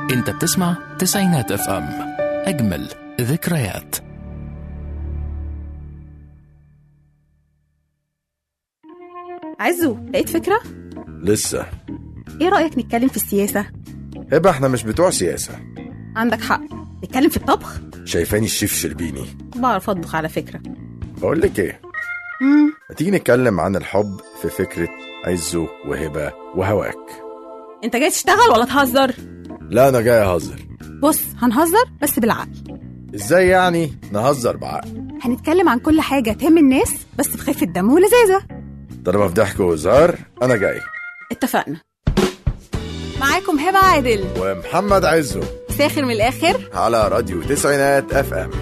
انت بتسمع تسعينات اف ام اجمل ذكريات عزو لقيت فكرة؟ لسه ايه رأيك نتكلم في السياسة؟ هبه احنا مش بتوع سياسة عندك حق نتكلم في الطبخ؟ شايفاني الشيف شربيني بعرف اطبخ على فكرة بقول لك ايه مم. ما تيجي نتكلم عن الحب في فكرة عزه وهبة وهواك انت جاي تشتغل ولا تهزر؟ لا انا جاي اهزر بص هنهزر بس بالعقل ازاي يعني نهزر بعقل هنتكلم عن كل حاجة تهم الناس بس بخفة دم ولذاذة طالما في ضحك وهزار انا جاي اتفقنا معاكم هبة عادل ومحمد عزه ساخر من الآخر على راديو تسعينات اف ام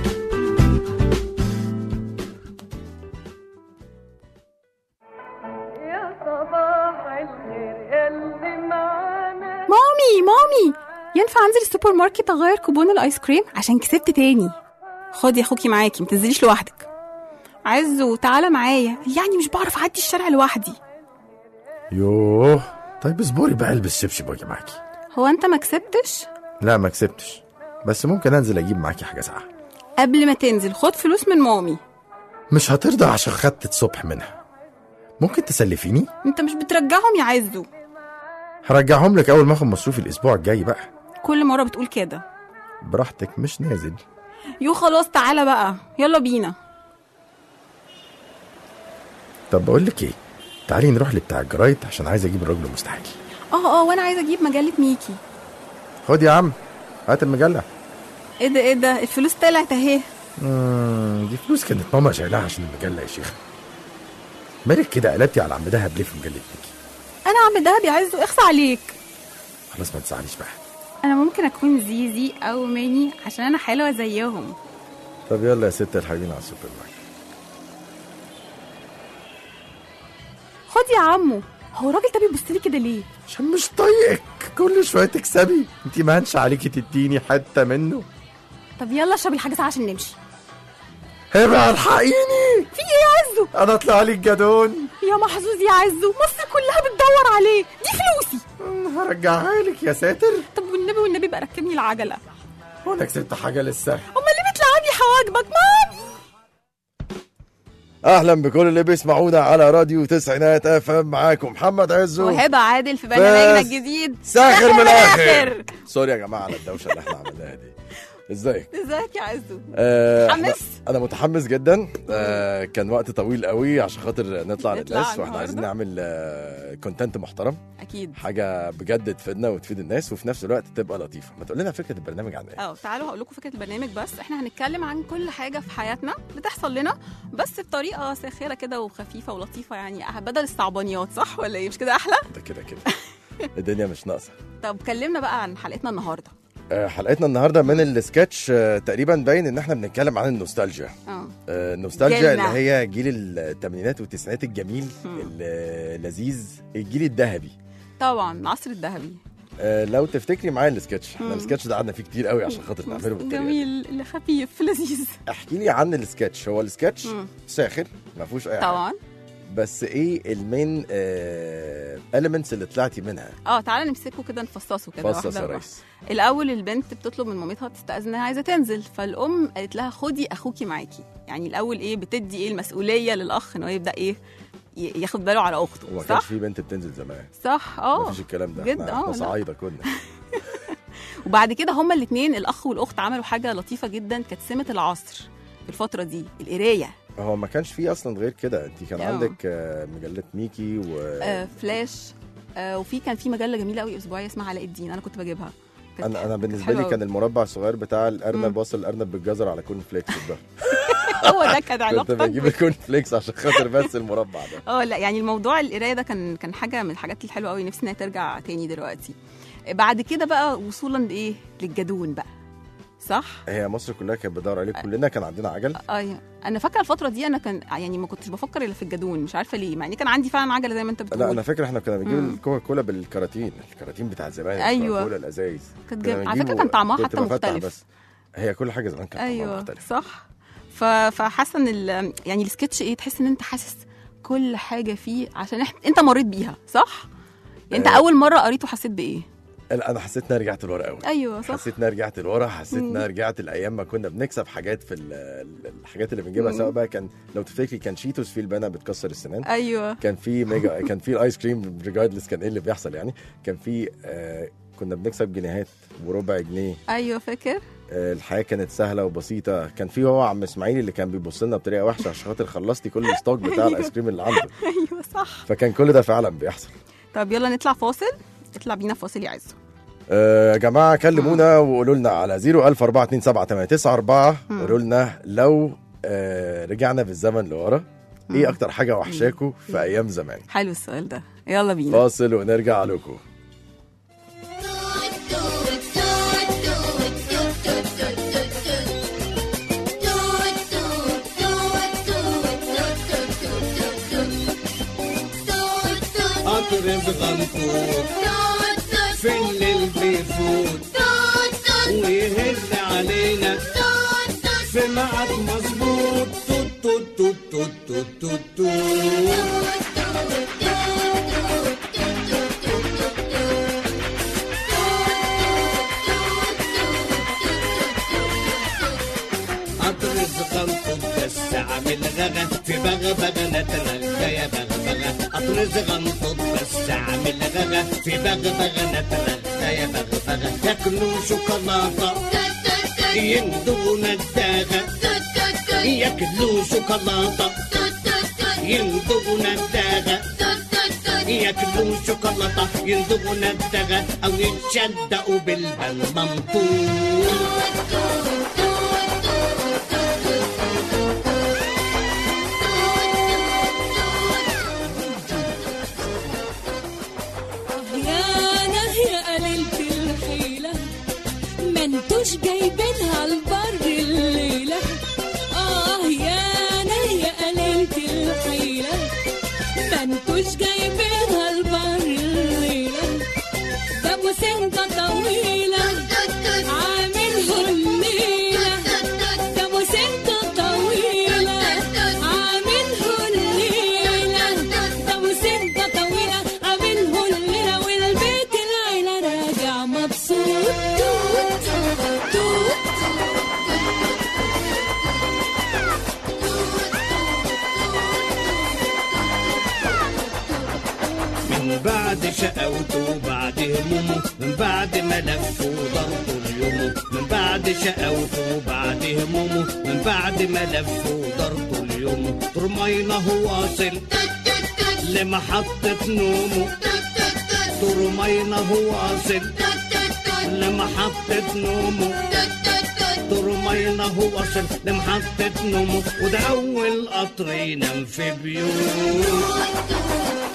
يا صباح الخير يلي معانا مامي مامي ينفع انزل السوبر ماركت اغير كوبون الايس كريم عشان كسبت تاني خدي يا اخوكي معاكي متنزليش لوحدك عزو تعالى معايا يعني مش بعرف اعدي الشارع لوحدي يوه طيب اصبري بقى البس شبشب واجي معاكي هو انت ما كسبتش لا ما كسبتش بس ممكن انزل اجيب معاكي حاجه ساعه قبل ما تنزل خد فلوس من مامي مش هترضى عشان خدت الصبح منها ممكن تسلفيني انت مش بترجعهم يا عزو هرجعهم لك اول ما اخد مصروفي الاسبوع الجاي بقى كل مره بتقول كده براحتك مش نازل يو خلاص تعالى بقى يلا بينا طب بقول لك ايه تعالي نروح لبتاع الجرايد عشان عايز اجيب الراجل المستحيل اه اه وانا عايزه اجيب مجله ميكي خد يا عم هات المجله ايه ده ايه ده الفلوس طلعت اهي مم، دي فلوس كانت ماما شايلاها عشان المجله يا شيخ مالك كده قلبتي على عم دهب ليه في مجله ميكي انا عم دهب يا عزو اخصى عليك خلاص ما تزعليش بقى انا ممكن اكون زيزي او ماني عشان انا حلوه زيهم طب يلا يا ست الحبيبين على السوبر ماركت خد يا عمو هو الراجل ده بيبص لي كده ليه عشان مش طايقك كل شويه تكسبي انت ما هنش عليكي تديني حته منه طب يلا اشرب الحاجه ساعه عشان نمشي هبه الحقيني في ايه يا عزو انا اطلع لي الجدون يا محظوظ يا عزو مصر كلها بتدور عليه دي فلوسي مم، هرجعها لك يا ساتر طب والنبي والنبي بقى ركبني العجله وانا كسبت حاجه لسه امال ليه بتلعبي حواجبك مام اهلا بكل اللي بيسمعونا على راديو تسعينات اف ام معاكم محمد عزو وهبه عادل في برنامجنا بس. الجديد ساخر من الاخر الآخر. سوري يا جماعه على الدوشه اللي احنا عملناها دي ازيك ازيك يا عزو آه، إحنا- متحمس؟ انا متحمس جدا آه كان وقت طويل قوي عشان خاطر نطلع نطلع للناس واحنا النهاردة. عايزين نعمل آه كونتنت محترم اكيد حاجه بجد تفيدنا وتفيد الناس وفي نفس الوقت تبقى لطيفه ما تقول لنا فكره البرنامج عن ايه اه تعالوا هقول لكم فكره البرنامج بس احنا هنتكلم عن كل حاجه في حياتنا بتحصل لنا بس بطريقه ساخره كده وخفيفه ولطيفه يعني بدل الصعبانيات صح ولا ايه مش كده احلى ده كده كده الدنيا مش ناقصه طب كلمنا بقى عن حلقتنا النهارده آه، حلقتنا النهارده من السكتش آه، تقريبا باين ان احنا بنتكلم عن النوستالجيا اه آه، النوستالجيا جيلنا. اللي هي جيل الثمانينات والتسعينات الجميل اللذيذ الجيل الذهبي طبعا العصر الذهبي آه، لو تفتكري معايا السكتش احنا مم. السكتش ده قعدنا فيه كتير قوي عشان خاطر نعمله بالطريقه دي. جميل اللي خفيف لذيذ احكي لي عن السكتش هو السكتش مم. ساخر ما فيهوش اي حاجه طبعا بس ايه المين اليمنتس اللي طلعتي منها اه تعالى نمسكه كده نفصصه كده فصص واحدة يا بواحدة. ريس الاول البنت بتطلب من مامتها تستاذن انها عايزه تنزل فالام قالت لها خدي اخوكي معاكي يعني الاول ايه بتدي ايه المسؤوليه للاخ ان هو يبدا ايه ي- ياخد باله على اخته وما كانش صح في بنت بتنزل زمان صح اه مفيش الكلام ده جدا، احنا, آه، احنا لا. صعايده كنا وبعد كده هما الاثنين الاخ والاخت عملوا حاجه لطيفه جدا كانت سمه العصر في الفتره دي القرايه هو ما كانش في اصلا غير كده انت كان آه. عندك آه، مجله ميكي و آه فلاش آه وفي كان في مجله جميله قوي اسبوعيه اسمها علاء الدين انا كنت بجيبها كانت- انا انا كانت بالنسبه حلوة لي أوي. كان المربع الصغير بتاع الارنب مم. وصل الارنب بالجزر على كورن فليكس ده هو ده كان كنت علاقتك بجيب الكورن فليكس عشان خاطر بس المربع ده اه لا يعني الموضوع القرايه ده كان كان حاجه من الحاجات الحلوه قوي نفسي انها ترجع تاني دلوقتي بعد كده بقى وصولا لايه للجدون بقى صح هي مصر كلها كانت بتدور عليه كلنا كان عندنا عجل ايوه انا فاكره الفتره دي انا كان يعني ما كنتش بفكر الا في الجدون مش عارفه ليه مع اني كان عندي فعلا عجله زي ما انت بتقول لا انا فاكر احنا كنا بنجيب مم. الكوكا كولا بالكراتين الكراتين بتاع زمان أيوة. الكوكا كولا الازايز كانت كنا جم... على فكره بنجيبه- كان طعمها كنت حتى بفتح مختلف بس هي كل حاجه زمان كانت طعمها ايوه مختلف صح ف... فحاسه ان ال... يعني السكتش ايه تحس ان انت حاسس كل حاجه فيه عشان إح... انت مريت بيها صح يعني انت آه. اول مره قريته حسيت بايه لا انا حسيت ان انا رجعت لورا قوي ايوه صح حسيت ان انا رجعت لورا حسيت ان مم. انا رجعت لايام ما كنا بنكسب حاجات في ال- ال- الحاجات اللي بنجيبها مم. سواء بقى كان لو تفتكري كان شيتوس فيه البنا بتكسر السنان ايوه كان في ميجا كان في الايس كريم ريجاردلس كان ايه اللي بيحصل يعني كان في آه كنا بنكسب جنيهات وربع جنيه ايوه فاكر آه الحياه كانت سهله وبسيطه كان في هو عم اسماعيل اللي كان بيبص لنا بطريقه وحشه عشان خاطر خلصتي كل الستوك بتاع الايس كريم اللي عنده ايوه صح فكان كل ده فعلا بيحصل طب يلا نطلع فاصل اطلع بينا فاصل يا عزو آه، يا جماعه كلمونا وقولوا لنا على 004278994 قولوا لنا لو آه، رجعنا بالزمن لورا ايه اكتر حاجه وحشاكوا في ايام زمان حلو السؤال ده يلا بينا فاصل ونرجع لكم اطرب غنطوط في الليل بيفوت ويهز علينا في ميعاد مظبوط توت توت توت توت توت توت توت اطرب غنطوط بس عامل غغا في بغا بغا نترغى يا بغا بغا اطرز غنطوط بس عامل غغا في بغا بغا نترغى يا بغا بغا ياكلوا شوكولاته يندوا نداغه ياكلوا شوكولاته يندوا نداغه ياكلوا شوكولاته يندوا نداغه او يتشدقوا بالبلمنطوط يا نهي قللت الحيلة ما انتوش جايبينها البر الليلة اه يا نهي قللت الحيلة ما انتوش جايبينها البر الليلة ده ابو سنة طويلة عامل الليلة ده ابو سنة طويلة عامل الليلة ده ابو سنة طويلة عامل الليلة والبيت العيلة راجع مبسوط توت توت من بعد شقاوته وبعد همومه من بعد ما لف وضربه اليوم من بعد شقاوته وبعد همومه من بعد ما لف وضربه اليوم طرمينا هو واصل لمحطة نومه طرمينا هو واصل لمحطة نومه طرمينا هو واصل لمحطة نومه وده أول قطر ينام في بيوت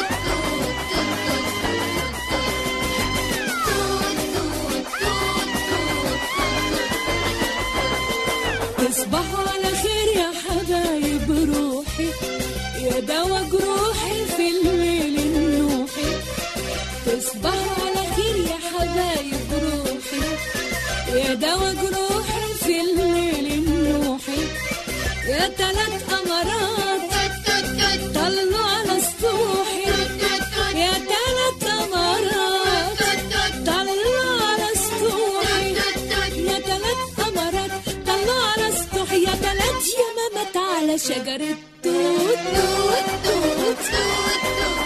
تصبحوا على خير يا حبايب روحي يا دوا جروحي في الليل النوحي تصبحوا على خير يا حبايب روحي يا دوا جروحي في الليل النوحي يا تلات أمارات طلوا على سطوحي يا تلات أمارات طلوا على سطوحي يا تلات أمارات طلوا على سطوحي يا تلات يمامات على شجرة توت توت توت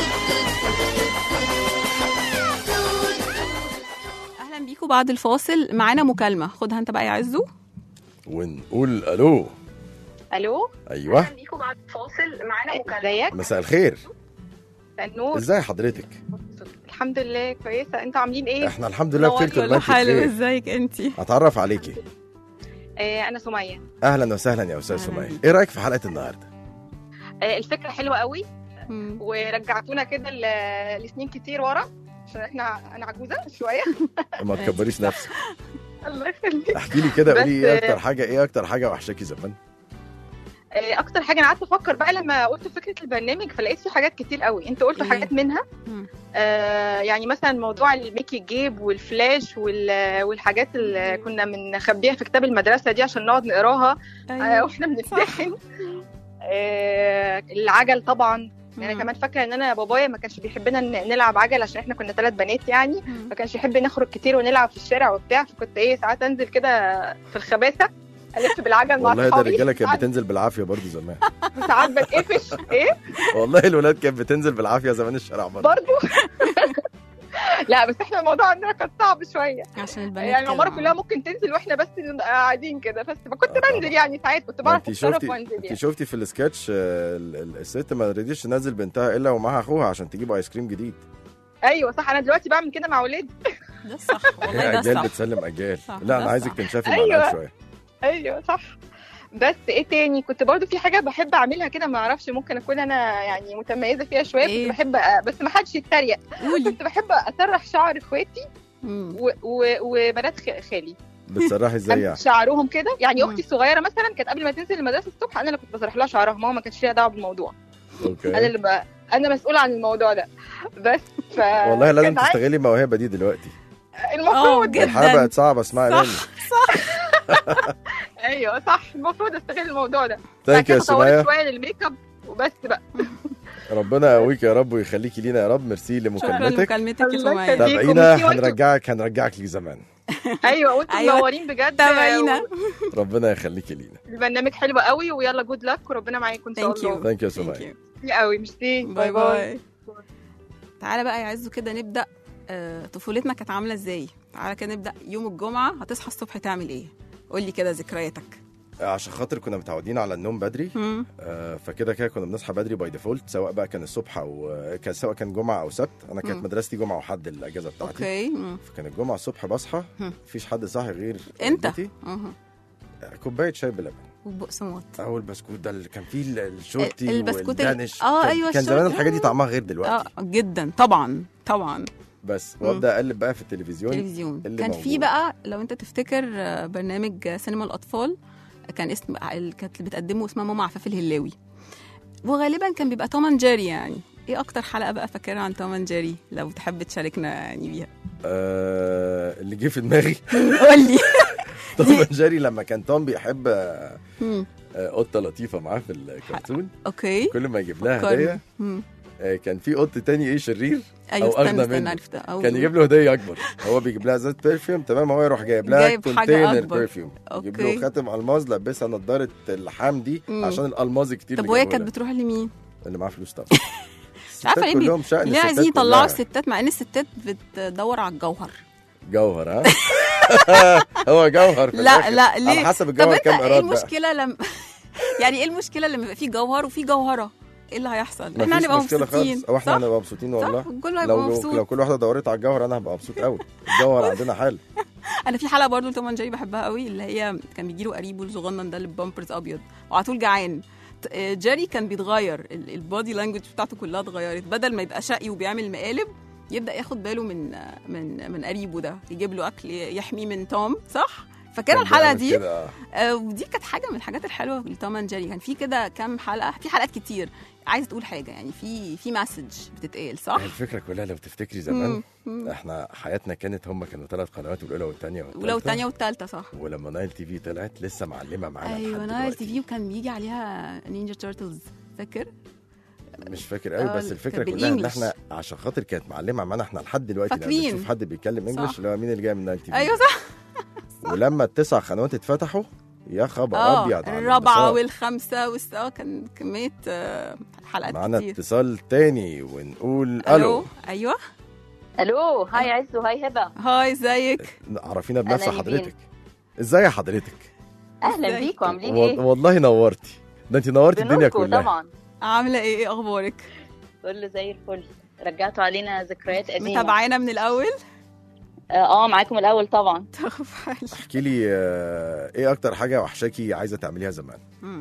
اهلا بيكم بعد الفاصل معانا مكالمه خدها انت بقى يا عزو ونقول الو الو ايوه بيكم بعد فاصل معانا ازيك مساء الخير النور ازاي حضرتك الحمد لله كويسه انتوا عاملين ايه احنا الحمد لله بخير طول ما كله انت حلو بخير ازيك انتي اتعرف عليكي آه انا سميه اهلا وسهلا يا استاذ أهلاً سمية بيك. ايه رايك في حلقه النهارده آه الفكره حلوه قوي مم. ورجعتونا كده ل- لسنين كتير ورا عشان احنا انا عجوزه شويه ما تكبريش نفسك الله يخليك احكي لي كده بس- قولي ايه اكتر حاجه ايه اكتر حاجه وحشاكي زمان آه اكتر حاجه انا قعدت افكر بقى لما قلت فكره البرنامج فلقيت في حاجات كتير قوي انتوا قلتوا إيه؟ حاجات منها مم. آه يعني مثلا موضوع الميكي جيب والفلاش وال- والحاجات اللي كنا بنخبيها في كتاب المدرسه دي عشان نقعد نقراها آه، أيوة. واحنا بنمتحن آه، العجل طبعا يعني انا مم. كمان فاكره ان انا بابايا ما كانش بيحبنا ن- نلعب عجل عشان احنا كنا ثلاث بنات يعني مم. ما كانش يحب نخرج كتير ونلعب في الشارع وبتاع فكنت ايه ساعات انزل كده في الخباثه الف بالعجل مع والله ده اصحابي الرجاله كانت ساعات- بتنزل بالعافيه برضه زمان ساعات بتقفش ايه والله الولاد كانت بتنزل بالعافيه زمان الشارع برضه برضه لا بس احنا الموضوع عندنا كان صعب شويه عشان البنات يعني العماره كده. كلها ممكن تنزل واحنا بس نبقى قاعدين كده بس فكنت آه طبعا. بنزل يعني ساعات كنت ما بعرف انت اتصرف شفتي وانزل انت يعني شفتي في السكتش آه، ال- ال- الست ما رضيتش تنزل بنتها الا ومعاها اخوها عشان تجيب ايس كريم جديد ايوه صح انا دلوقتي بعمل كده مع ولادي ده الصح والله هي ده اجيال الصح بتسلم اجيال صح، لا ده انا عايزك صح. تنشفي مع أيوة. العيال شويه ايوه صح بس ايه تاني كنت برضو في حاجه بحب اعملها كده ما اعرفش ممكن اكون انا يعني متميزه فيها شويه إيه؟ كنت بحب أ- بس ما حدش يتريق قولي كنت بحب اسرح شعر اخواتي مم. و- و- وبنات خ- خالي بتسرحي ازاي يعني أمسك شعرهم كده يعني مم. اختي الصغيره مثلا كانت قبل ما تنزل المدرسه الصبح انا اللي كنت بسرح لها شعرها ماما ما كانش ليها دعوه بالموضوع انا اوكي اللي ب... انا مسؤوله عن الموضوع ده بس ف والله لازم كان عادي. تستغلي الموهبه دي دلوقتي اه المفروض جدا الحياه بقت صعبه اسمعي صح. مني ايوه صح المفروض استغل الموضوع ده ثانك يو يا بعد كده طورت سمايه شويه للميك اب وبس بقى ربنا يقويك يا رب ويخليكي لينا يا رب ميرسي شكرا لمكالمتك لمكالمتك يا الله سمية يخليك. تابعينا وانتوا- هنرجعك هنرجعك لزمان ايوه وانتم أيوة. منورين بجد تابعينا ربنا يخليكي لينا البرنامج حلو قوي ويلا جود لك وربنا معاكم ان شاء ثانك الله يو ثانك يو يا ثانك سمايه يو قوي ميرسي باي باي تعالى بقى يا عزو كده نبدا آه، طفولتنا كانت عامله ازاي تعالى كده نبدا يوم الجمعه هتصحى الصبح تعمل ايه قول لي كده ذكرياتك عشان خاطر كنا متعودين على النوم بدري مم. آه، فكده كده كنا بنصحى بدري باي ديفولت سواء بقى كان الصبح او كان سواء كان جمعه او سبت انا كانت مم. مدرستي جمعه وحد الاجازه بتاعتي اوكي مم. فكان الجمعه الصبح بصحى مم. مفيش حد صاحي غير انت والدتي. مه. كوبايه شاي بلبن وبقسماط او البسكوت ده اللي كان فيه ال- الشورتي البسكوت ال- والدانش آه، كان- أيوة، كان زمان الشورتي. الحاجات دي طعمها غير دلوقتي اه جدا طبعا طبعا بس مم. وابدا اقلب بقى في التلفزيون تلفزيون اللي كان في موجود. بقى لو انت تفتكر آه، برنامج سينما الاطفال كان اسم ال- كانت اللي بتقدمه اسمها ماما عفاف الهلاوي وغالبا كان بيبقى توم اند جيري يعني ايه اكتر حلقه بقى فاكرها عن توم اند جيري لو تحب تشاركنا يعني بيها آه اللي جه في دماغي قول لي توم أند جيري لما كان توم بيحب آه، مم. آه، قطه لطيفه معاه في الكرتون اوكي كل ما يجيب لها فكرني. هديه مم. آه، كان في قط تاني ايه شرير ايوه أو استنى أغنى استنى منه. عرفتها أو كان يجيب له هديه اكبر هو بيجيب لها ازازه برفيوم تمام هو يروح جايب لها جايب حاجة كونتينر أكبر. برفيوم يجيب أوكي. له خاتم الماظ لبسها نضاره اللحام دي مم. عشان الالماظ كتير طب اللي وهي جابه كانت لها. بتروح لمين؟ اللي معاه فلوس طبعا مش عارفه ليه بي... كلهم شأن ليه الستات عايزين كلها. يطلعوا الستات مع ان الستات بتدور على الجوهر جوهر ها هو جوهر في لا الآخر. لا ليه على حسب طب الجوهر انت كام ايه ايراد بقى المشكله لما يعني ايه المشكله لما يبقى في جوهر وفي جوهره ايه اللي هيحصل احنا مفيش هنبقى مشكله مبسوطين خالص او احنا صح؟ هنبقى مبسوطين والله صح كله هيبقى لو مبسوط لو كل واحده دورت على الجوهر انا هبقى مبسوط قوي الجوهر عندنا حل انا في حلقه برضو توم جيري بحبها قوي اللي هي كان بيجي له قريبه الصغنن ده اللي بامبرز ابيض وعلى طول جعان ت- آه، جيري كان بيتغير ال- البادي لانجوج بتاعته كلها اتغيرت بدل ما يبقى شقي وبيعمل مقالب يبدا ياخد باله من آه، من من قريبه ده يجيب له اكل يحميه من توم صح فاكر كان الحلقه بيعمل دي كده، آه. آه، ودي كانت حاجه من الحاجات الحلوه في توم اند جيري كان في كده كام حلقه في حلقات كتير عايز تقول حاجه يعني في في مسج بتتقال صح الفكره كلها لو تفتكري زمان مم، مم. احنا حياتنا كانت هم كانوا ثلاث قنوات الاولى والثانيه ولو الثانيه والثالثه صح ولما نايل تي في طلعت لسه معلمه معانا ايوه لحد نايل دلوقتي. تي في وكان بيجي عليها نينجا تيرتلز فاكر مش فاكر قوي آه، بس الفكره كان كلها ان بالإنجلش. احنا عشان خاطر كانت معلمه معانا احنا لحد دلوقتي لما فاكرين. بنشوف حد بيتكلم انجلش صح. اللي هو مين اللي جاي من نايل تي في ايوه صح ولما التسع قنوات اتفتحوا يا خبر اه ابيض على الرابعه الانبساط. والخامسه والس... اه كان كميه آه، حلقات معانا كتير اتصال تاني ونقول الو ايوه الو هاي عزو هاي هبه هاي ازيك عرفينا بنفس أنا نيفين. حضرتك ازاي يا حضرتك اهلا إزيك؟ بيكم عاملين وال- ايه والله نورتي ده انت نورتي الدنيا بنوركم كلها طبعا عامله ايه ايه اخبارك كله زي الفل رجعتوا علينا ذكريات قديمه متابعانا من الاول اه آه، معاكم الاول طبعا طب حلو. احكي لي آه، ايه اكتر حاجه وحشاكي عايزه تعمليها زمان مم.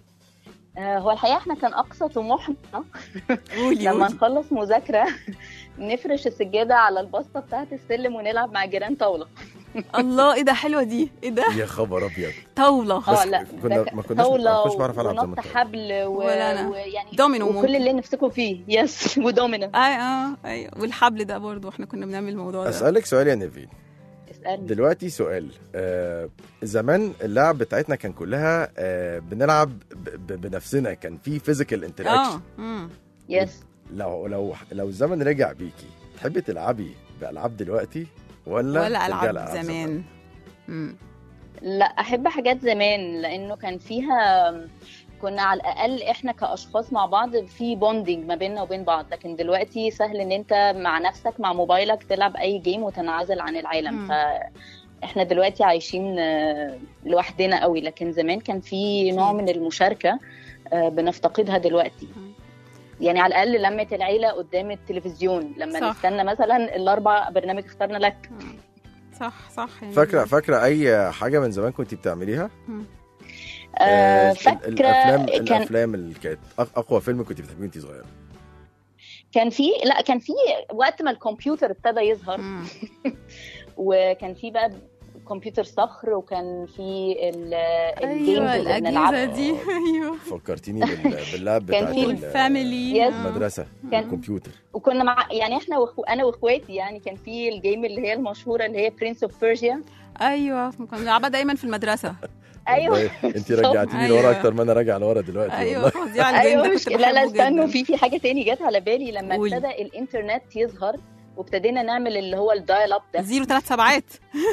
آه هو الحقيقه احنا كان اقصى طموحنا قولي لما قولي نخلص مذاكره نفرش السجاده على البسطه بتاعه السلم ونلعب مع جيران طاوله الله ايه ده حلوه دي ايه ده يا خبر ابيض طاوله بس اه لا كنا- ده ما كناش- طاوله ما كنتش بعرف ألعب زمان ونط الطاولة. حبل و... ولا أنا. ويعني دومينو وكل ممكن. اللي نفسكم فيه يس ودومينو اي اه ايوه والحبل ده برضو احنا كنا بنعمل الموضوع ده اسالك سؤال يا نيفين اسالني دلوقتي سؤال آه زمان اللعب بتاعتنا كان كلها آه بنلعب ب- ب- بنفسنا كان في فيزيكال انتراكشن اه مم. يس لو لو لو الزمن رجع بيكي تحبي تلعبي بالعاب دلوقتي ولا ولا ترجعي العاب زمان مم. لا احب حاجات زمان لانه كان فيها كنا على الاقل احنا كاشخاص مع بعض في بوندنج ما بيننا وبين بعض لكن دلوقتي سهل ان انت مع نفسك مع موبايلك تلعب اي جيم وتنعزل عن العالم مم. فاحنا دلوقتي عايشين آه، لوحدنا قوي لكن زمان كان في نوع من المشاركه آه، بنفتقدها دلوقتي مم. يعني على الاقل لمه العيله قدام التلفزيون لما صح. نستنى مثلا الاربع برنامج اخترنا لك مم. صح صح يعني فاكره فاكره اي حاجه من زمان كنت بتعمليها آه، ال- فاكره الافلام كان الافلام اللي كانت أق- اقوى فيلم كنت بتحبيه وانت صغيره كان في لا كان في وقت ما الكمبيوتر ابتدى يظهر مم. وكان في بقى كمبيوتر صخر وكان في ال- الجيمز ايوه اللي الاجهزه بنلعبها دي ايوه فكرتيني بال- باللعب كان بتاع في ال- الفاميلي يس. المدرسه كان- الكمبيوتر وكنا مع يعني احنا وأخو... انا واخواتي يعني كان في الجيم اللي هي المشهوره اللي هي برنس اوف بيرجيا ايوه كنا بنلعبها دايما في المدرسه ايوه انت رجعتيني لورا أيوة. اكتر ما انا راجع لورا دلوقتي ايوه والله فظيع الجيم ايوه ده مش كنت لا لا بحبه استنوا جدا في في حاجه تاني جت على بالي لما قولي. ابتدى الانترنت يظهر وابتدينا نعمل اللي هو الدايل اب ده زيرو ثلاث سبعات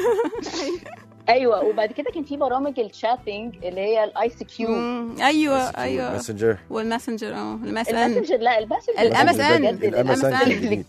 ايوه وبعد كده كان في برامج الشاتنج اللي هي الاي سي كيو مم. ايوه ايوه ماسنجر والماسنجر اه الماس ان الماسنجر لا الماسنجر الام اس ان بجد الام اس ان الام كان اس جديد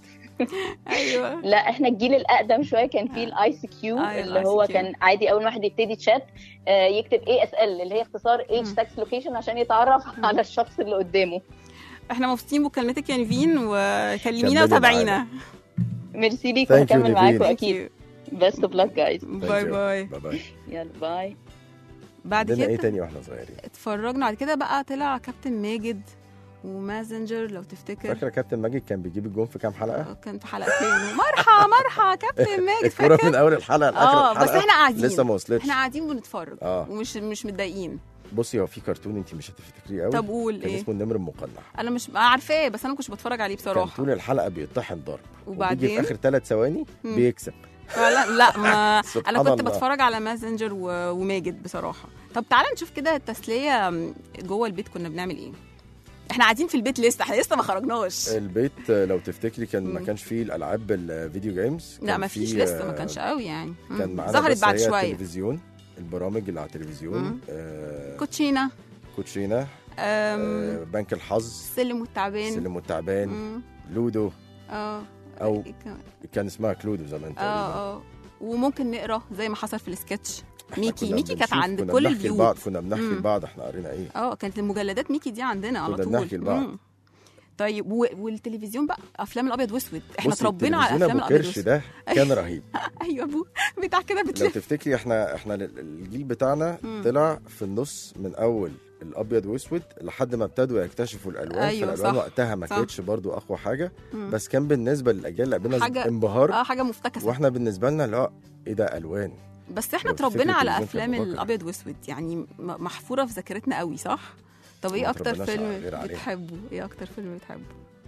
ايوه لا احنا الجيل الاقدم شويه كان فيه الاي سي كيو أيوة، اللي ال هو ICQ. كان عادي اول ما واحد يبتدي تشات آه، يكتب اي اس ال اللي هي اختصار ايج مم. تاكس لوكيشن عشان يتعرف على الشخص اللي قدامه احنا مبسوطين بمكالمتك يا نيفين وكلمينا كملي وتابعينا ميرسي ليكم Thank you, هكمل نيفين. معاكم Thank اكيد بس اوف لك جايز باي باي باي باي يلا باي بعد عندنا ايه كده تاني واحنا صغيرين اتفرجنا بعد كده بقى طلع كابتن ماجد ومازنجر لو تفتكر فاكره كابتن ماجد كان بيجيب الجون في كام حلقه كان في حلقتين مرحى مرحى كابتن ماجد الكوره فاكر من اول الحلقه لاخر اه الحلقه بس احنا قاعدين لسه ما وصلتش احنا قاعدين بنتفرج اه ومش مش متضايقين بصي هو في كرتون انت مش هتفتكريه قوي طب قول كان ايه اسمه النمر المقنع انا مش عارفاه بس انا ما كنتش بتفرج عليه كان بصراحه طول الحلقه بيطحن ضرب وبيجي في وبعدين اخر ثلاث ثواني مم. بيكسب فلا لا ما سبحان انا كنت الله. بتفرج على مازنجر و... وماجد بصراحه طب تعالى نشوف كده التسليه جوه البيت كنا بنعمل ايه احنا قاعدين في البيت لسه احنا لسه ما خرجناش البيت آه، لو تفتكري كان ما مم. كانش فيه الالعاب الفيديو جيمز لا كان ما فيش فيه، لسه ما آه، كانش قوي يعني مم. كان معانا ظهرت بس بعد هي شويه التلفزيون البرامج اللي على التلفزيون مم. آه كوتشينا كوتشينا أم... آه بنك الحظ السلم والتعبان سلم والتعبان مم. لودو اه أو إيه كمان؟ كان اسمها كلودو زمان تقريبا اه اه وممكن نقرا زي ما حصل في السكتش إحنا ميكي كنا ميكي كانت بنشوف- عند كنا كل بنحكي لبعض البيوت كنا بنحكي مم. لبعض احنا قرينا ايه اه كانت المجلدات ميكي دي عندنا على كنا طول بنحكي لبعض. مم. طيب و... والتلفزيون بقى افلام الابيض واسود احنا بصي، اتربينا على التلفزيون افلام ابو الابيض كرش واسود ده كان رهيب ايوه ابو بتاع كده لو بتلف تفتكري احنا احنا ال- الجيل بتاعنا مم. طلع في النص من اول الابيض واسود لحد ما ابتدوا يكتشفوا الالوان أيوة، فالالوان صح، وقتها ما صح. كانتش برضو اقوى حاجه مم. بس كان بالنسبه للاجيال اللي قبلنا حاجة- انبهار اه حاجه مفتكسه واحنا بالنسبه لنا لا ايه ده الوان بس احنا لو تفتكري اتربينا على التلفزيون افلام كان بكرة. الابيض واسود يعني م- محفوره في ذاكرتنا قوي صح طب ايه ما اكتر اتربيناش فيلم غير عليها. بتحبه ايه اكتر فيلم بتحبه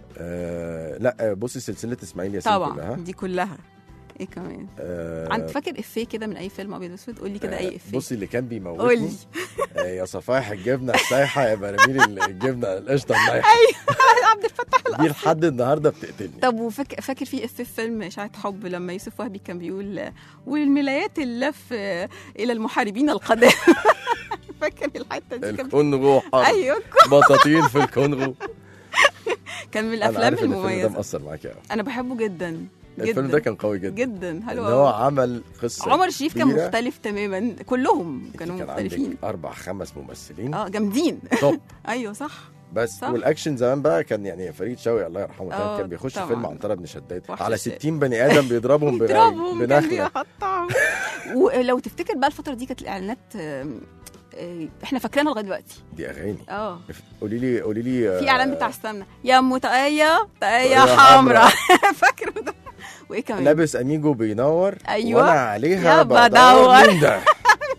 آه لا آه، بصي سلسله اسماعيل ياسين طبعا كلها دي كلها ايه كمان آه عند فاكر افيه كده من اي فيلم ابيض واسود قول لي كده اي افيه بصي اللي كان قول بيموتني لي آه يا صفايح الجبنه السايحه يا براميل الجبنه القشطه النايحه عبد الفتاح دي لحد النهارده بتقتلني طب وفاكر فاكر في افيه في فيلم اشاعه حب لما يوسف وهبي كان بيقول آه، والملايات اللف آه، الى المحاربين القدامى فاكر الحته دي كان الكونغو حرب ايوه بطاطين في الكونغو كان من انا الافلام عارف ان الفيلم ده المميزه مأثر معاكي قوي انا بحبه جدا الفيلم ده كان قوي جدا جدا حلو ان هو قوي عمل قصه عمر شريف كان كبيرة. مختلف تماما كلهم انت كانوا كان مختلفين عندك اربع خمس ممثلين اه جامدين توب ايوه صح بس صح. والاكشن زمان بقى كان يعني فريد شوقي الله يرحمه كان, آه، كان بيخش طبعاً. فيلم عنترة بن شداد وحش على الشارع. 60 بني ادم بيضربهم بنا- بيضربهم كان بنخله بيقطعهم ولو تفتكر بقى الفتره دي كانت الاعلانات آم، آه، احنا فاكرينها لغايه دلوقتي دي اغاني اه قولي لي قولي لي في اعلان بتاع السمنه يا ام طاقيه طاقيه طاقية حمراء فاكره ده وايه كمان لابس اميجو بينور أيوة. وانا عليها يا بدور. مين ده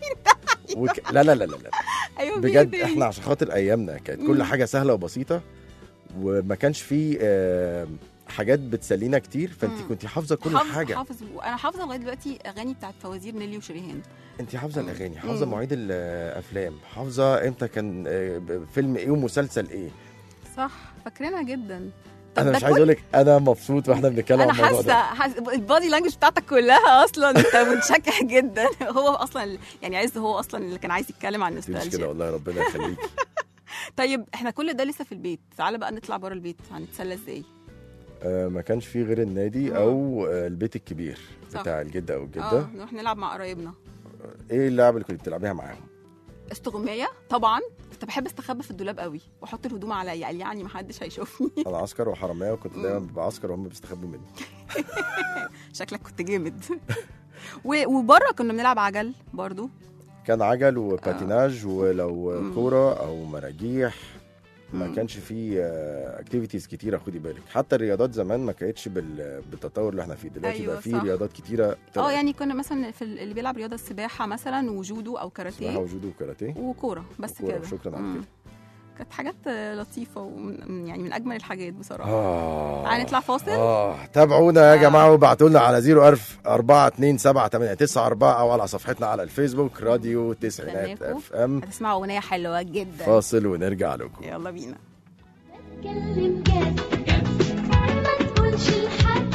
وك... لا لا لا لا لا ايوه بجد بإيدي. احنا عشان خاطر ايامنا كانت كل مم. حاجه سهله وبسيطه وما كانش فيه آه، حاجات بتسلينا كتير فانت مم. كنت حافظه كل حافظ حاجه حافظ وانا حافظه لغايه دلوقتي اغاني بتاعت فوازير نيلي وشريهان انت حافظه الاغاني حافظه مم. مواعيد الافلام حافظه امتى كان آه، ب- فيلم ايه ومسلسل ايه صح فاكرينها جدا طب انا ده مش عايز كل- اقول لك انا مبسوط واحنا بنتكلم عن انا الموضوع حاسه ده حاسه البادي لانجوج بتاعتك كلها اصلا انت منشكح جدا هو اصلا يعني عايز هو اصلا اللي كان عايز يتكلم عن مش كده النوستالجيا والله ربنا يخليك طيب احنا كل ده لسه في البيت تعالى بقى نطلع بره البيت هنتسلى ازاي آه، ما كانش فيه غير النادي او آه، البيت الكبير صح. بتاع الجده او الجده اه نروح نلعب مع قرايبنا ايه اللعبه اللي كنت بتلعبيها معاهم استغمايه طبعا كنت بحب استخبى في الدولاب قوي واحط الهدوم عليا قال يعني محدش هيشوفني انا عسكر وحراميه وكنت دايما ببقى عسكر وهم بيستخبوا مني شكلك كنت جامد و- وبره كنا بنلعب عجل برضو كان عجل وباتيناج ولو مم. كوره او مراجيح ما مم. كانش فيه اكتيفيتيز كتيره خدي بالك حتى الرياضات زمان ما كانتش بال- بالتطور اللي احنا فيه دلوقتي أيوة، بقى فيه صح. رياضات كتيره اه طلعت. يعني كنا مثلا في ال- اللي بيلعب رياضه السباحه مثلا وجودو او سباحه كاراتيه وجودو وكاراتيه وكوره بس وكورة، كده شكراً على مم. كده. كانت حاجات آه، لطيفه ومن يعني من اجمل الحاجات بصراحه اه تعالى نطلع فاصل اه تابعونا يا آه. جماعه وابعتوا لنا على 01000 427 او على صفحتنا على الفيسبوك راديو تسعينات استناكوا. اف ام هتسمعوا اغنيه حلوه جدا فاصل ونرجع لكم يلا بينا بتكلم جد ما تقولش لحد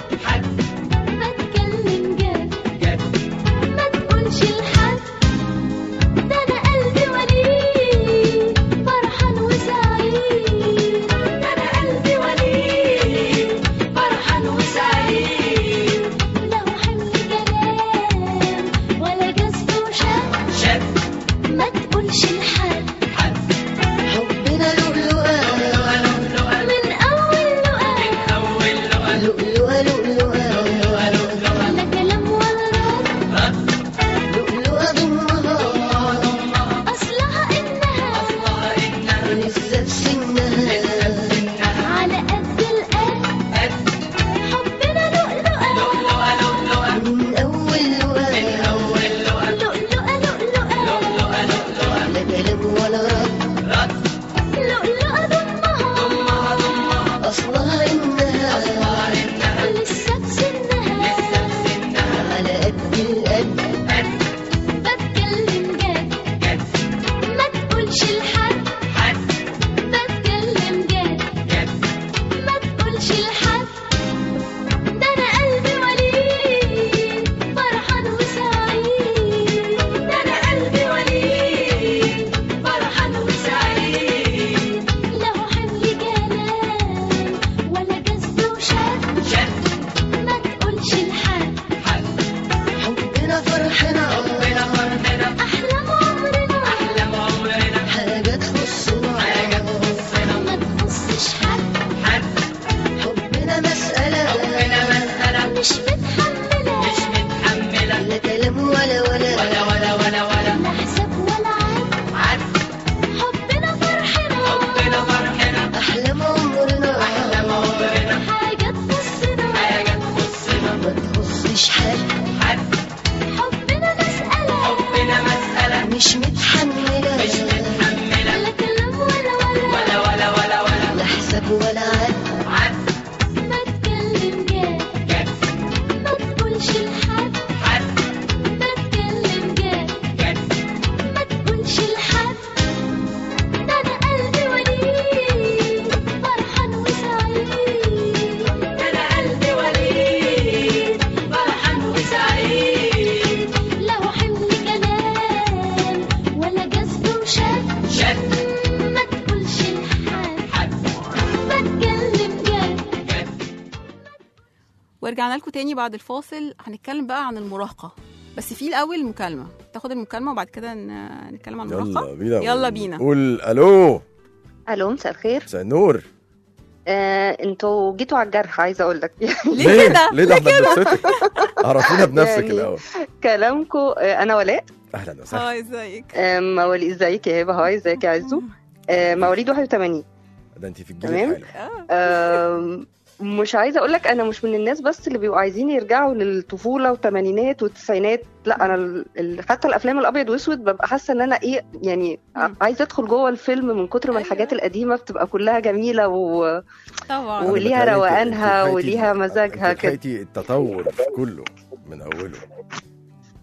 بتكلم جد ما تقولش لحد ده انا قلبي وليد فرحان وسعيد ده انا قلبي وليد فرحان وسعيد له حمل كلام ولا جذب وشد ما تقولش لحد حبنا لؤلؤة من أول لؤلؤة لؤلؤة لؤلؤة لا كلام ولا رد لؤلؤة ضمها أصلها إنها لسه في سنها على قد القد حبنا لؤلؤة من أول لؤلؤة لؤلؤة لؤلؤة لا كلام ولا رد لؤلؤة ضمها أصلها إنها لسه بسنها على قد القد بتكلم جد ما تقولش لحد بتكلم جد ما تقولش لحد ده أنا قلبي وليد فرحان وسعيد ده أنا قلبي وليد فرحان وسعيد له حمل كلام ولا جذب وشد ما تقولش لحد حبنا فرحنا أحلام عمرنا حاجة تخصنا ما تخصش حد حبنا مسألة مش متحملة لا كلام ولا ولا لا حساب ولا عد حبنا فرحنا أحلام عمرنا حاجة تخصنا ما تخصش حد حبنا مسألة مش متحملة لا كلام ولا ولا لا حساب ولا عد ما تكلم جد ما تقولش لحد بتكلم جد ما تقولش لحد ده انا قلبي وليد فرحان وسعيد ده انا قلبي وليد فرحان وسعيد له حمل كلام ولا جذب وشد ما تقولش لحد بتكلم جد ورجعنا لكم تاني بعد الفاصل هنتكلم بقى عن المراهقه بس في الاول المكالمه تاخد المكالمه وبعد كده ن- نتكلم عن المراهقه يلا بينا يلا بينا قول الو الو مساء الخير مساء النور آه، انتوا جيتوا على الجرح عايزه اقول لك ليه كده ليه ده احنا بنبسطك عرفينا بنفسك يعني- الاول كلامكم آه، انا ولاء اهلا وسهلا هاي ازيك آه، مواليد ازيك يا هبه هاي ازيك يا عزو آه، مواليد 81 ده انت في الجيل تمام. الحالي آم، مش عايزه اقول لك انا مش من الناس بس اللي بيبقوا عايزين يرجعوا للطفوله والثمانينات والتسعينات لا انا ال- ال- حتى الافلام الابيض واسود ببقى حاسه ان انا ايه يعني مم. عايزه ادخل جوه الفيلم من كتر ما أيوة. الحاجات القديمه بتبقى كلها جميله و... طبعا أنا وليها بتهيألي أنت- روقانها أنت لحقتي- وليها أنت مزاجها كده. لحقتي التطور في كله من اوله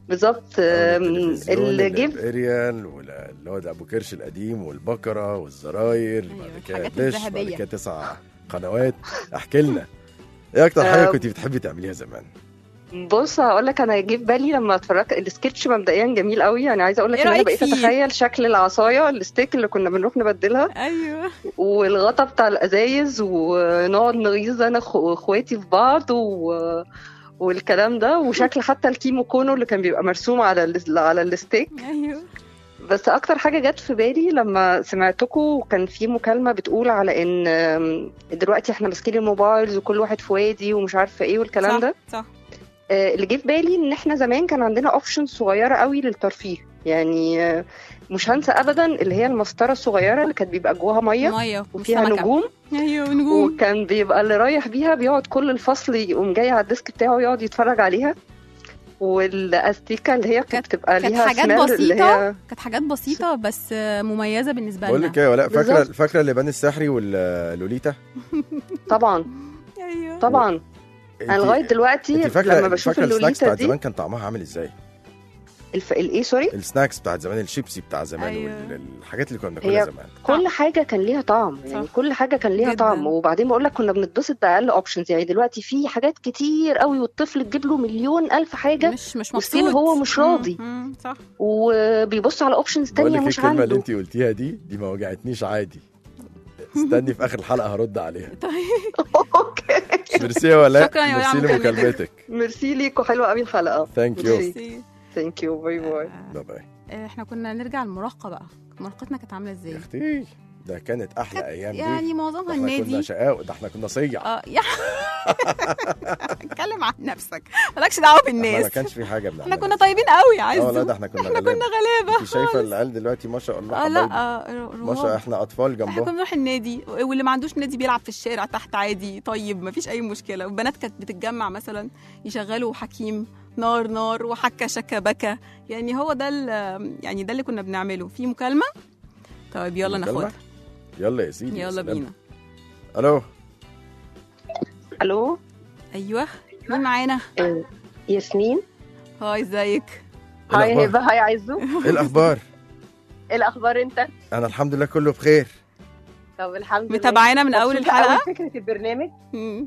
بالظبط آم، اللي جه الاريال واللي هو ده ابو كرش القديم والبقره والزراير أيوة، بعد كده الحاجات الدش بعد الذهبية. كده تسع قنوات احكي لنا ايه اكتر حاجه آه. كنت بتحبي تعمليها زمان بص هقول لك انا جه في بالي لما اتفرجت السكتش مبدئيا جميل قوي يعني عايزه اقول لك إيه ان انا رأيك بقيت فيه؟ اتخيل شكل العصايه الستيك اللي كنا بنروح نبدلها ايوه والغطا بتاع الازايز ونقعد نغيظ انا وأخ- واخواتي في بعض و... والكلام ده وشكل حتى الكيمو كونو اللي كان بيبقى مرسوم على ال... على الستيك ايوه بس اكتر حاجه جت في بالي لما سمعتكم كان في مكالمه بتقول على ان آم، دلوقتي احنا ماسكين الموبايلز وكل واحد في وادي ومش عارفه ايه والكلام صح ده صح آه، اللي جه في بالي ان احنا زمان كان عندنا اوبشن صغيره قوي للترفيه يعني آه، مش هنسى ابدا اللي هي المسطره الصغيره اللي كانت بيبقى جواها ميه ميه وفيها وسمكة. نجوم ايوه ونجوم وكان بيبقى اللي رايح بيها بيقعد كل الفصل يقوم جاي على الديسك بتاعه يقعد يتفرج عليها والاستيكه اللي هي كانت بتبقى كانت ليها حاجات smell اللي بسيطة هي كانت حاجات بسيطة بس مميزة بالنسبة بقول لنا لك ايه ولا فاكره بالظبط. فاكره اللبان السحري واللوليتا طبعا ايوه طبعا انا لغايه دلوقتي انت فاكره لما بشوف فاكره السناكس اللوليتا بتاعت دي زمان كان طعمها عامل ازاي الف... الايه سوري السناكس بتاعت زمان الشيبسي بتاع زمان أيوة. والحاجات اللي كنا بناكلها هي زمان كل حاجه كان ليها طعم يعني صح. كل حاجه كان ليها جداً. طعم وبعدين بقول لك كنا بنتبسط باقل اوبشنز يعني دلوقتي في حاجات كتير قوي والطفل تجيب له مليون الف حاجه مش مش وستيل مبسوط هو مش راضي. مم، مم، صح وبيبص على اوبشنز بقول تانية لك مش الكلمه اللي عنده انت قلتيها دي دي ما وجعتنيش عادي استني في اخر الحلقه هرد عليها اوكي ميرسي يا ولاء شكراً يا ولاء ميرسي على مكالمتك. لمكالمتك ميرسي ليكوا حلوه قوي الحلقه ثانك يو ميرسي. ثانك يو باي باي باي باي آه، احنا كنا نرجع المراهقة بقى مراهقتنا كانت عاملة يا ازاي اختي ده كانت احلى ايام دي يعني ده معظمها احنا كنا النادي شقاوة ده احنا كنا صيع اه يا اتكلم عن نفسك مالكش دعوة احنا ما بالناس كانش في حاجه بنعملها احنا كنا طيبين قوي يا اه لا عزو ده احنا كنا احنا كنا غلابه غلابة انت شايفه العيال دلوقتي ما شاء الله اه لا حبايبي آه، ما شاء احنا اطفال احنا كنا جنبهم بنروح النادي واللي ما عندوش نادي بيلعب في الشارع تحت عادي طيب ما فيش اي مشكله والبنات كانت بتتجمع مثلا يشغلوا حكيم نار نار وحكه شكا بكا يعني هو ده ال- يعني ده اللي كنا بنعمله في مكالمه طيب يلا مكالمة؟ ناخدها يلا يا سيدي يا يلا سلام. بينا الو الو ايوه مين معانا آه، ياسمين هاي ازيك إيه هاي الأخبار؟ هبه هاي عزو ايه الاخبار ايه الاخبار انت انا الحمد لله كله بخير طب الحمد لله متابعانا من اول مبسوطة الحلقه قوي فكره البرنامج مم.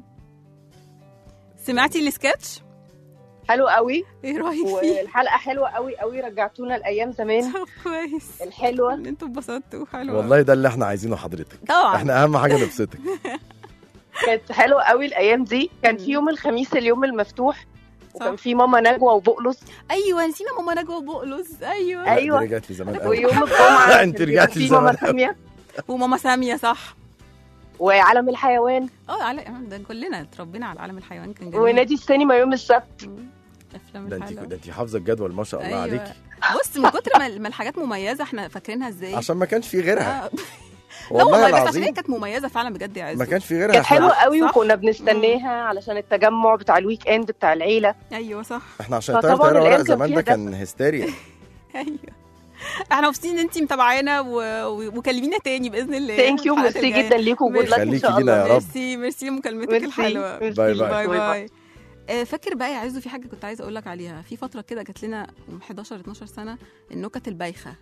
سمعتي السكتش حلو قوي ايه رايك فيه والحلقه حلوه قوي قوي رجعتونا لايام زمان طب كويس الحلوه ان انتوا اتبسطتوا حلو والله ده اللي احنا عايزينه حضرتك طبعا احنا اهم حاجه نبسطك كانت حلوه قوي الايام دي كان في يوم الخميس اليوم المفتوح وكان صح. في ماما نجوى وبقلص ايوه نسينا ماما نجوى بقلص ايوه لا، دي أيوة. رجعت لي زمان قوي ويوم الجمعه انت كان رجعتي بيبقى في ماما لزمان. ساميه وماما ساميه صح وعالم الحيوان اه على ده كلنا اتربينا على عالم الحيوان كان جميل ونادي السينما يوم السبت مم. افلام ده انت الحلوة. ده انت حافظه الجدول ما شاء الله أيوة. عليكي بص من كتر ما ما الحاجات مميزه احنا فاكرينها ازاي عشان ما كانش في غيرها آه. لا والله والله بس عشان هي العظيم كانت مميزه فعلا بجد يا عز ما كانش في غيرها كانت احنا- حلوه قوي صح. وكنا بنستناها علشان التجمع بتاع الويك اند بتاع العيله ايوه صح احنا عشان فطبعاً طيارة طيارة ورق الأيام كان زمان فيها ده كان هستيريا ايوه احنا مبسوطين ان انت متابعانا و... و... وكلمينا تاني باذن الله ثانك يو الحلقات ميرسي الجاية. جدا ليكم وجود لك ان خليكي شاء لينا الله يا رب. ميرسي ميرسي مكالمتك ميرسي. الحلوه ميرسي. باي باي. باي باي باي آه، فاكر بقى يا عزو في حاجه كنت عايزه اقول لك عليها في فتره كده جات لنا من 11 12 سنه النكت البايخه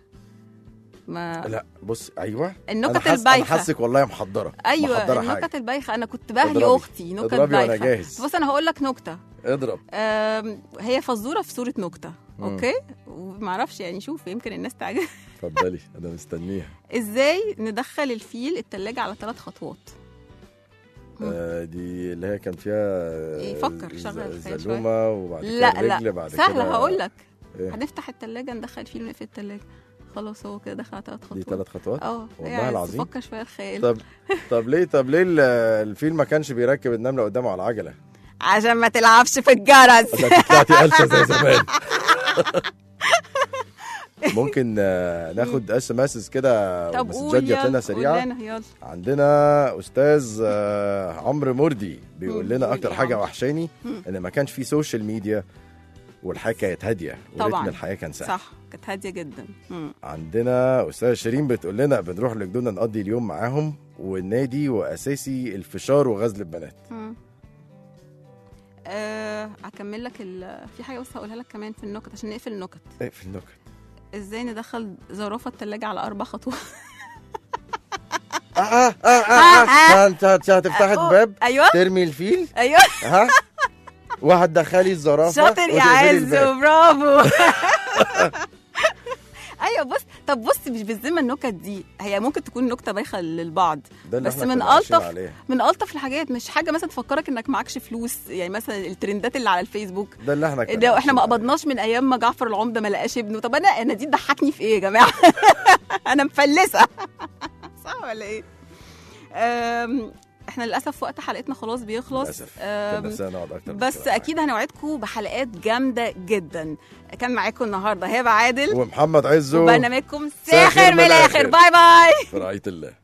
ما لا بص ايوه انا النكت حاسس انا البايخه حاسك والله محضره ايوه محضره النكت حاجه البايخه انا كنت بهري اضربي. اختي نكت اضربي وانا بايخه جاهز بص انا هقول لك نكته اضرب آم، هي فزوره في صوره نكته مم. اوكي ومعرفش يعني شوف يمكن الناس تعجب اتفضلي انا مستنيها ازاي ندخل الفيل التلاجة على ثلاث خطوات مم. آه دي اللي هي كان فيها إيه، فكر، ز- شغل الخيال زلومه وبعد كده لا الرجل لا بعد سهله كده هقول لك إيه؟ هنفتح التلاجة ندخل فيل ونقفل التلاجة خلاص هو كده دخل على ثلاث دي خطوات ثلاث خطوات اه والله يعني العظيم. فكر شويه الخيال طب طب ليه طب ليه ال- الفيل ما كانش بيركب النمله قدامه على العجله عشان ما تلعبش في الجرس ده انت طلعتي قلشه زي زمان ممكن آه، ناخد اس ام اس كده طب ومسجات قول جات لنا يلا سريعه قول لنا يلا عندنا استاذ آه، عمرو مردي بيقول مم، لنا قول اكتر يا حاجه عمرو. وحشاني مم. ان ما كانش في سوشيال ميديا والحياه كانت هاديه ورتم طبعاً. الحياه كان سهل صح كانت هاديه جدا مم. عندنا استاذه شيرين بتقول لنا بنروح لجدودنا نقضي اليوم معاهم والنادي واساسي الفشار وغزل البنات مم. آه، اكمل لك ال... في حاجه بس هقولها لك كمان في النكت عشان نقفل النكت ايه في النكت ازاي ندخل زرافه التلاجة على اربع خطوات اه اه اه اه, آه، آه. انت هت- هتفتحي أوه، الباب ايوه ترمي الفيل ايوه ها وهتدخلي الزرافه شاطر يا وتقفلي عز الباب. برافو ايوه بص طب بص مش بالذمه النكت دي هي ممكن تكون نكته بايخه للبعض ده اللي بس احنا من كنا عايشين ألطف عليه. من الطف الحاجات مش حاجه مثلا تفكرك انك معكش فلوس يعني مثلا الترندات اللي على الفيسبوك ده اللي احنا كنا ده احنا ما عايشين قبضناش من ايام ما جعفر العمده ما لقاش ابنه طب انا انا دي تضحكني في ايه يا جماعه انا مفلسه صح ولا ايه أم، احنا للاسف وقت حلقتنا خلاص بيخلص للاسف كان أم، نفسنا نقعد اكتر من بس كده. اكيد هنوعدكم بحلقات جامده جدا كان معاكم النهارده هبه عادل ومحمد عزو وبرنامجكم ساخر ساخر من من الاخر الآخر. باي باي في رعايه الله